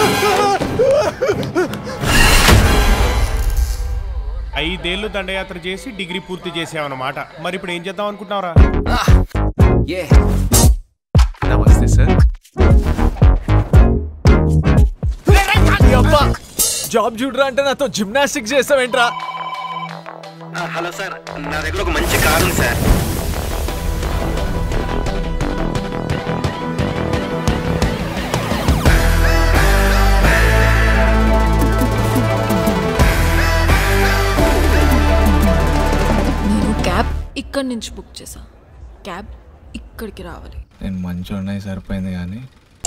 ఐదేళ్లు దండయాత్ర చేసి డిగ్రీ పూర్తి చేసావన్నమాట మరి ఇప్పుడు ఏం చేద్దాం అనుకుంటున్నావురా నమస్తే సార్ జాబ్ చూడరా అంటే నాతో జిమ్నాస్టిక్స్ చేస్తావేంట్రా హలో సార్ నా దగ్గర ఒక మంచి కార్ ఉంది సార్ నేను క్యాబ్ ఇక్కడి నుంచి బుక్ చేసా క్యాబ్ ఇక్కడికి రావాలి నేను మంచి ఉన్నాయి సరిపోయింది కానీ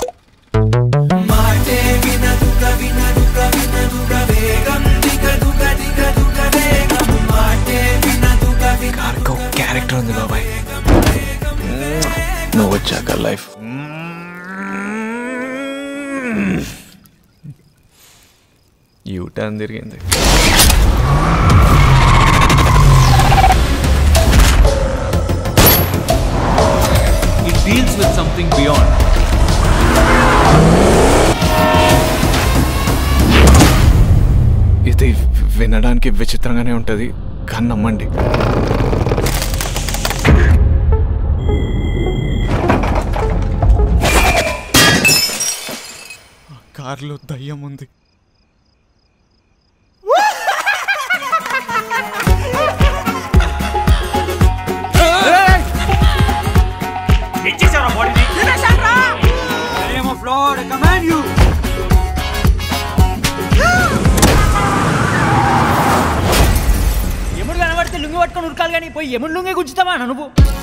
కార్కో క్యారెక్టర్ ఉంది బాబాయ్ నువ్వు వచ్చాక లైఫ్ యూ టర్న్ తిరిగింది It deals with something beyond. ఇది వినడానికి విచిత్రంగానే ఉంటుంది కానీ నమ్మండి ఆ కార్లో దయ్యం ఉంది ఎముడు కనబడితే లుంగి పట్టుకొని ఉరకాలి కానీ పోయి ఎముడు లుంగి గుంచుతావా నువ్వు